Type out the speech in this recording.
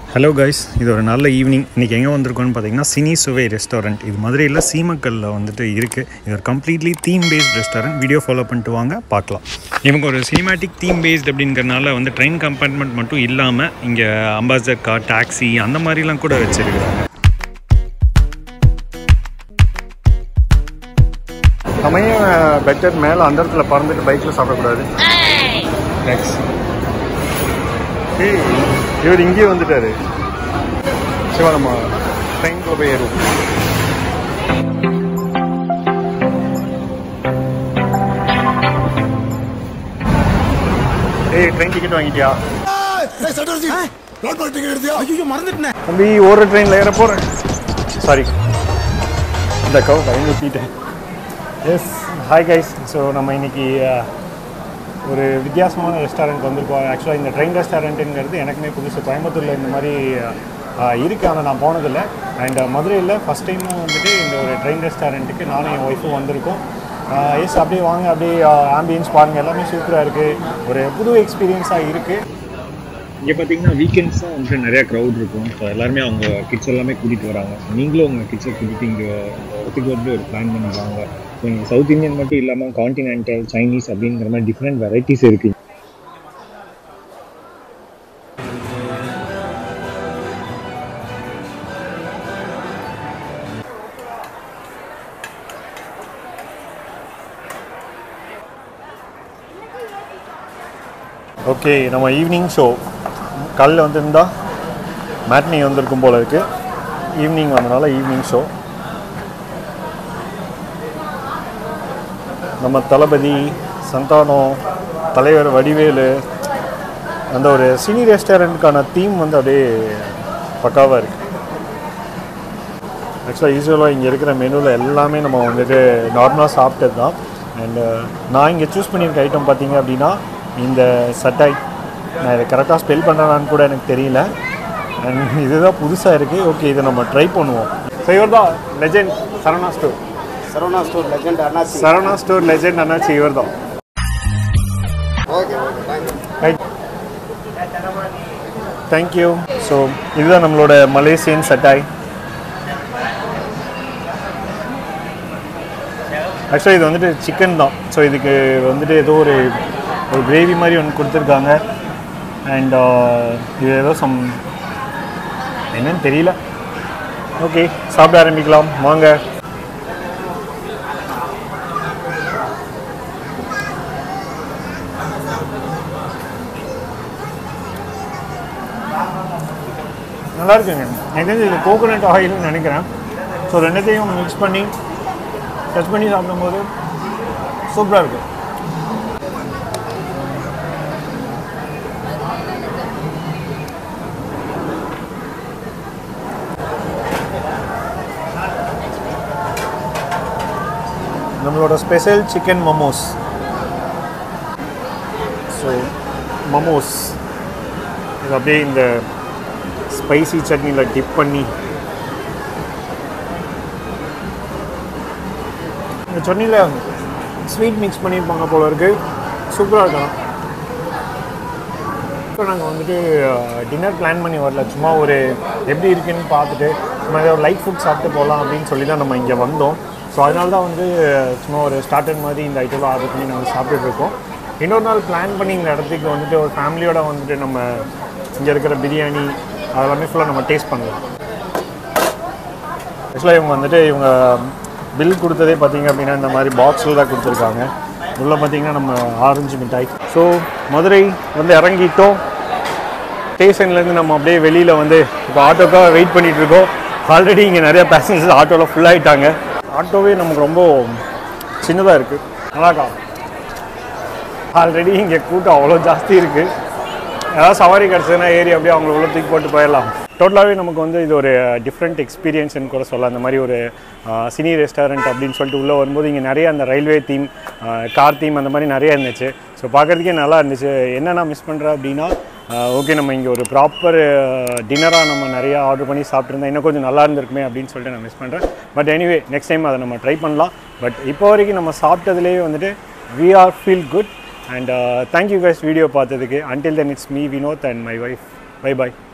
hello guys இது ஒரு நல்ல ஈவினிங் இன்றைக்கி எங்கே வந்திருக்கோம்னு பார்த்தீங்கன்னா சினி சுவை ரெஸ்டாரண்ட் இது மதுரையில் சீமக்கல்லில் வந்துட்டு இருக்குது இது ஒரு completely theme based restaurant video follow பண்ணிட்டு வாங்க பார்க்கலாம் இவங்க ஒரு சினிமேட்டிக் தீம் பேஸ்ட் அப்படிங்கிறனால வந்து ட்ரெயின் கம்பார்ட்மெண்ட் மட்டும் இல்லாமல் இங்கே அம்பாசடர் கார் டாக்ஸி அந்த மாதிரிலாம் கூட வச்சுருக்காங்க நம்ம ஏன் பெட்டர் மேலே அந்த இடத்துல பறந்துட்டு பைக்கில் சாப்பிடக்கூடாது டாக்ஸி ஏய் இவர் இங்கேயே வந்துட்டாரு சிவா நம்ம ட்ரெயின்குள்ள போய் ஏறுவோம் ஏய் ட்ரெயின் டிக்கெட் வாங்கிட்டியா தம்பி ஒரு ட்ரெயினில் ஏற போகிறேன் சாரி இந்த கவு பயந்து ஊற்றிட்டேன் எஸ் ஹாய் கைஸ் ஸோ நம்ம இன்னைக்கு அஹ், ஒரு வித்தியாசமான ரெஸ்டாரண்ட் வந்திருக்கோம் ஆக்சுவலாக இந்த ட்ரெயின் ரெஸ்டாரண்ட்டுங்கிறது எனக்குமே புதுசு கோயம்புத்தூரில் இந்த மாதிரி அஹ், இருக்கு ஆனால் நான் போனதில்லை அண்ட் மதுரையில் ஃபஸ்ட் டைம் வந்துட்டு இந்த ஒரு ட்ரெயின் ரெஸ்டாரண்ட்டுக்கு நானும் என் ஒய்ஃபும் வந்திருக்கோம் எஸ் அப்படியே வாங்க அப்படியே ஆம்பியன்ஸ் பாருங்கள் எல்லாமே சூப்பராக இருக்குது ஒரு புது எக்ஸ்பீரியன்ஸாக இருக்குது இங்கே பார்த்தீங்கன்னா வீக்கெண்ட்ஸாக வந்துட்டு நிறையா க்ரௌட் இருக்கும் ஸோ எல்லாருமே அவங்க கிட்ஸ் எல்லாமே கூட்டிகிட்டு வராங்க நீங்களும் உங்கள் கிட்ஸை கூட்டிகிட்டு இங்கே இடத்துக்கு வந்து ஒரு பிளான் பண்ணுவாங்க ஸோ இங்கே சவுத் இந்தியன் மட்டும் இல்லாமல் காண்டினென்டல் சைனீஸ் அப்படிங்கிற மாதிரி டிஃப்ரெண்ட் வெரைட்டிஸ் இருக்குது ஓகே நம்ம ஈவினிங் ஷோ காலையில் வந்திருந்தா மேட்னி வந்திருக்கும் போல இருக்குது ஈவினிங் வந்தனால ஈவினிங் ஷோ நம்ம தளபதி சந்தானம் தலைவர் வடிவேலு அந்த ஒரு சினி ரெஸ்டாரண்ட்டுக்கான தீம் வந்து அப்படியே பக்காவாக இருக்குது ஆக்சுவலாக யூஸ்வலாக இங்கே இருக்கிற மெனுவில் எல்லாமே நம்ம வந்துட்டு நார்மலாக சாப்பிட்டது தான் அண்டு நான் இங்கே சூஸ் பண்ணியிருக்க ஐட்டம் பார்த்தீங்க அப்படின்னா இந்த சட்டாய் நான் இதை கரெக்டாக ஸ்பெல் பண்ணுறான்னு கூட எனக்கு தெரியல அண்ட் இதுதான் புதுசாக இருக்குது ஓகே இதை நம்ம ட்ரை பண்ணுவோம் ஸோ இவர் தான் legend Saravana store Saravana store legend அண்ணாச்சி சரவணா ஸ்டோர் லெஜெண்ட் அண்ணாச்சி இவர் தான் okay okay thank you right thank you so இதுதான் நம்மளோட மலேசியன் சட்டாய் ஆக்சுவலாக இது வந்துட்டு சிக்கன் தான் ஸோ இதுக்கு வந்துட்டு ஏதோ ஒரு ஒரு கிரேவி மாதிரி ஒன்று கொடுத்துருக்காங்க அண்ட் இது ஏதோ சம் என்னன்னு தெரியல ஓகே சாப்பிட ஆரம்பிக்கலாம் வாங்க நல்லா இருக்குங்க எனக்கு தெரிஞ்சு இது கோகோனட் ஆயில்னு நினைக்கிறேன் ஸோ ரெண்டுத்தையும் மிக்ஸ் பண்ணி டச் பண்ணி சாப்பிடும்போது சூப்பராக இருக்குது நம்மளோட special chicken momos so momos இது அப்படியே இந்த ஸ்பைசி சட்னியில் டிப் பண்ணி இந்த சட்னியில் ஸ்வீட் மிக்ஸ் பண்ணியிருப்பாங்க போல இருக்கு சூப்பராக இருக்கலாம் இப்போ நாங்கள் வந்துட்டு டின்னர் பிளான் பண்ணி வரல சும்மா ஒரு எப்படி இருக்குன்னு பார்த்துட்டு சும்மா ஏதோ ஒரு லைட் ஃபுட் சாப்பிட்டு போகலாம் அப்படின்னு சொல்லி தான் நம்ம இங்கே வந்தோம் ஸோ அதனால தான் வந்து சும்மா ஒரு ஸ்டார்டர் மாதிரி இந்த ஐட்டம்லாம் ஆர்டர் பண்ணி நாங்கள் சாப்பிட்டுட்டு இருக்கோம் இன்னொரு நாள் பிளான் பண்ணி இந்த இடத்துக்கு வந்துட்டு ஒரு ஃபேமிலியோட வந்துட்டு நம்ம இங்கே இருக்கிற பிரியாணி அதெல்லாமே ஃபுல்லாக நம்ம டேஸ்ட் பண்ணலாம் ஆக்சுவலாக இவங்க வந்துட்டு இவங்க பில் கொடுத்ததே பார்த்தீங்க அப்படின்னா இந்த மாதிரி பாக்ஸில் தான் கொடுத்துருக்காங்க உள்ளே பார்த்தீங்கன்னா நம்ம ஆரஞ்சு மிட்டாய் ஸோ மதுரை வந்து இறங்கிட்டோம் ஸ்டேஷன்லேருந்து நம்ம அப்படியே வெளியில் வந்து இப்போ ஆட்டோக்காக வெயிட் பண்ணிகிட்டு இருக்கோம் ஆல்ரெடி இங்கே நிறைய பேசஞ்சர்ஸ் ஆட்டோவில் ஃபுல் ஆகிட்டாங்க ஆட்டோவே நமக்கு ரொம்ப சின்னதாக இருக்குது நல்லாக்கா ஆல்ரெடி இங்கே கூட்டம் அவ்வளோ ஜாஸ்தி இருக்குது ஏதாவது சவாரி கிடச்சதுன்னா ஏறி அப்படியே அவங்கள உள்ள தூக்கி போட்டு போயிடலாம் டோட்டலாகவே நமக்கு வந்து இது ஒரு டிஃப்ரெண்ட் எக்ஸ்பீரியன்ஸ்னு கூட சொல்லலாம் அந்த மாதிரி ஒரு சினி ரெஸ்டாரண்ட் அப்படின்னு சொல்லிட்டு உள்ளே வரும்போது இங்கே நிறைய அந்த ரயில்வே தீம் கார் தீம் அந்த மாதிரி நிறைய இருந்துச்சு ஸோ பார்க்குறதுக்கே நல்லா இருந்துச்சு என்ன நான் மிஸ் பண்ணுறேன் அப்படின்னா ஓகே நம்ம இங்கே ஒரு ப்ராப்பர் டின்னராக நம்ம நிறையா ஆர்டர் பண்ணி சாப்பிட்ருந்தா இன்னும் கொஞ்சம் நல்லா இருந்திருக்குமே அப்படின்னு சொல்லிட்டு நான் மிஸ் பண்ணுறேன் பட் எனிவே நெக்ஸ்ட் டைம் அதை நம்ம ட்ரை பண்ணலாம் பட் இப்போ வரைக்கும் நம்ம சாப்பிட்டதுலேயே வந்துட்டு we are feel good and thank you guys video பார்த்ததுக்கு until then it's me Vinod and my wife bye bye